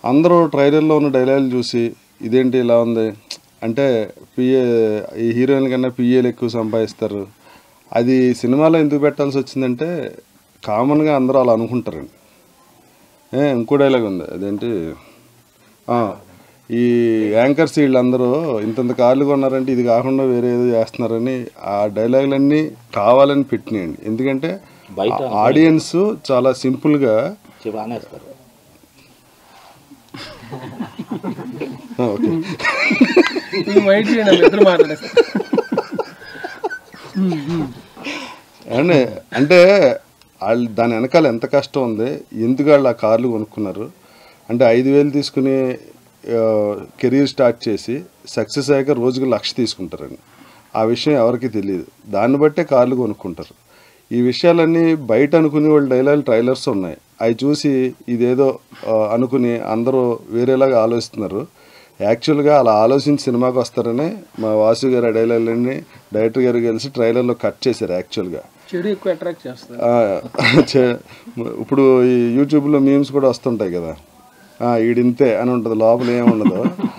అందరూ ట్రైలర్లో ఉన్న డైలాగులు చూసి ఇదేంటి ఇలా ఉంది అంటే పిఏ ఈ హీరోయిన్ కన్నా పిఏలు ఎక్కువ సంపాదిస్తారు అది సినిమాలో ఎందుకు పెట్టాల్సి వచ్చిందంటే కామన్గా అందరూ అలా అనుకుంటారండి ఏ, ఇంకో డైలాగ్ ఉంది అదేంటి ఆ, ఈ యాంకర్స్ వీళ్ళందరూ ఇంతంత కార్లు కొన్నారంటే ఇది కాకుండా వేరే ఏదో చేస్తున్నారని ఆ డైలాగులన్నీ కావాలని పెట్టినాయండి ఎందుకంటే బయట ఆడియన్స్ చాలా సింపుల్గా చెప్పి అనేస్తారు ఓకే వైట్ చేయండి ఇద్దరు మాట్లాడేస్తారు అంటే అంటే వాళ్ళు దాని వెనకాల ఎంత కష్టం ఉంది ఎందుకు వాళ్ళు ఆ కార్లు కొనుక్కున్నారు అంటే ఐదు వేలు తీసుకుని కెరీర్ స్టార్ట్ చేసి సక్సెస్ అయ్యాక రోజుకు లక్ష తీసుకుంటారండి ఆ విషయం ఎవరికి తెలియదు దాన్ని బట్టే కార్లు కొనుక్కుంటారు ఈ విషయాలన్నీ బయట అనుకునే వాళ్ళ డైలాగ్ ట్రైలర్స్ ఉన్నాయి అవి చూసి ఇదేదో ఆ, అనుకుని అందరూ వేరేలాగా ఆలోచిస్తున్నారు యాక్చువల్గా అలా ఆలోచించి సినిమాకి వస్తారని మా వాసు గారు ఆ డైలాగులన్నీ డైరెక్టర్ గారు కలిసి ట్రైలర్లో కట్ చేశారు యాక్చువల్గా చెడు ఎక్కువ అట్రాక్ట్ చేస్తారు ఆ, చే- ఇప్పుడు ఈ యూట్యూబ్లో మీమ్స్ కూడా వస్తుంటాయి కదా ఆ, ఈడింతే అని ఉంటుంది లోపల ఏముండదు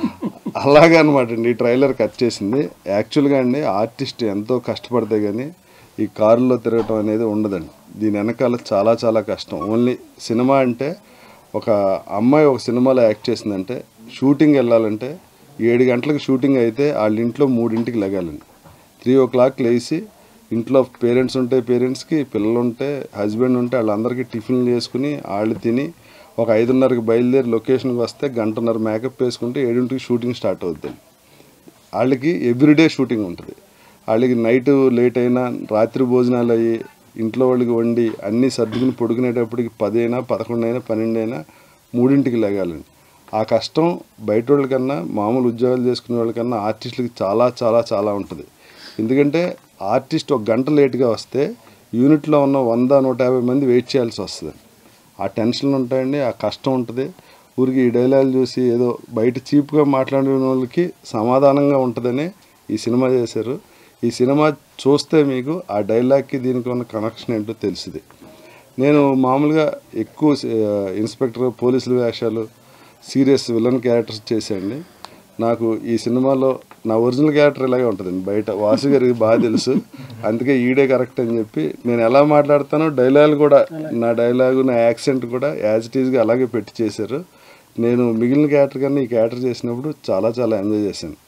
అలాగే అనమాట అండి ఈ ట్రైలర్ కట్ చేసింది యాక్చువల్గా అండి ఆర్టిస్ట్ ఎంతో కష్టపడితే కానీ ఈ కారులో తిరగటం అనేది ఉండదండి దీని వెనకాల చాలా చాలా కష్టం ఓన్లీ సినిమా అంటే ఒక అమ్మాయి ఒక సినిమాలో యాక్ట్ చేసిందంటే షూటింగ్ వెళ్ళాలంటే ఏడు గంటలకు షూటింగ్ అయితే వాళ్ళ ఇంట్లో మూడింటికి లెగాలండి త్రీ ఓ క్లాక్ లేచి ఇంట్లో పేరెంట్స్ ఉంటే పేరెంట్స్కి పిల్లలు ఉంటే హస్బెండ్ ఉంటే వాళ్ళందరికీ టిఫిన్లు చేసుకుని వాళ్ళు తిని ఒక ఐదున్నరకి బయలుదేరి లొకేషన్కి వస్తే గంటన్నర మేకప్ వేసుకుంటే ఏడింటికి షూటింగ్ స్టార్ట్ అవుతుంది వాళ్ళకి ఎవ్రీడే షూటింగ్ ఉంటుంది వాళ్ళకి నైట్ లేట్ అయినా రాత్రి భోజనాలు అయ్యి ఇంట్లో వాళ్ళకి వండి అన్నీ సర్దుకుని పడుకునేటప్పటికి పది అయినా పదకొండు అయినా పన్నెండు అయినా మూడింటికి లేగాలండి ఆ కష్టం బయట వాళ్ళకన్నా మామూలు ఉద్యోగాలు చేసుకునే వాళ్ళకన్నా ఆర్టిస్టులకి చాలా చాలా చాలా ఉంటుంది ఎందుకంటే ఆర్టిస్ట్ ఒక గంట లేట్గా వస్తే యూనిట్లో ఉన్న వంద నూట యాభై మంది వెయిట్ చేయాల్సి వస్తుంది ఆ టెన్షన్లు ఉంటాయండి ఆ కష్టం ఉంటుంది ఊరికి ఈ డైలాగులు చూసి ఏదో బయట చీప్గా మాట్లాడిన వాళ్ళకి సమాధానంగా ఉంటుందని ఈ సినిమా చేశారు ఈ సినిమా చూస్తే మీకు ఆ డైలాగ్కి దీనికి ఉన్న కనెక్షన్ ఏంటో తెలిసింది నేను మామూలుగా ఎక్కువ ఆ, ఇన్స్పెక్టర్ పోలీసుల వేషాలు సీరియస్ విలన్ క్యారెక్టర్స్ చేశాండి నాకు ఈ సినిమాలో నా ఒరిజినల్ క్యారెక్టర్ ఇలాగే ఉంటుందండి బయట వాసు గారికి బాగా తెలుసు అందుకే ఈడే కరెక్ట్ అని చెప్పి నేను ఎలా మాట్లాడతానో డైలాగ్ కూడా నా డైలాగు నా యాక్సెంట్ కూడా యాజ్ ఇట్ ఈజ్గా అలాగే పెట్టి చేశారు నేను మిగిలిన క్యారెక్టర్ కన్నా ఈ క్యారెక్టర్ చేసినప్పుడు చాలా చాలా ఎంజాయ్ చేశాను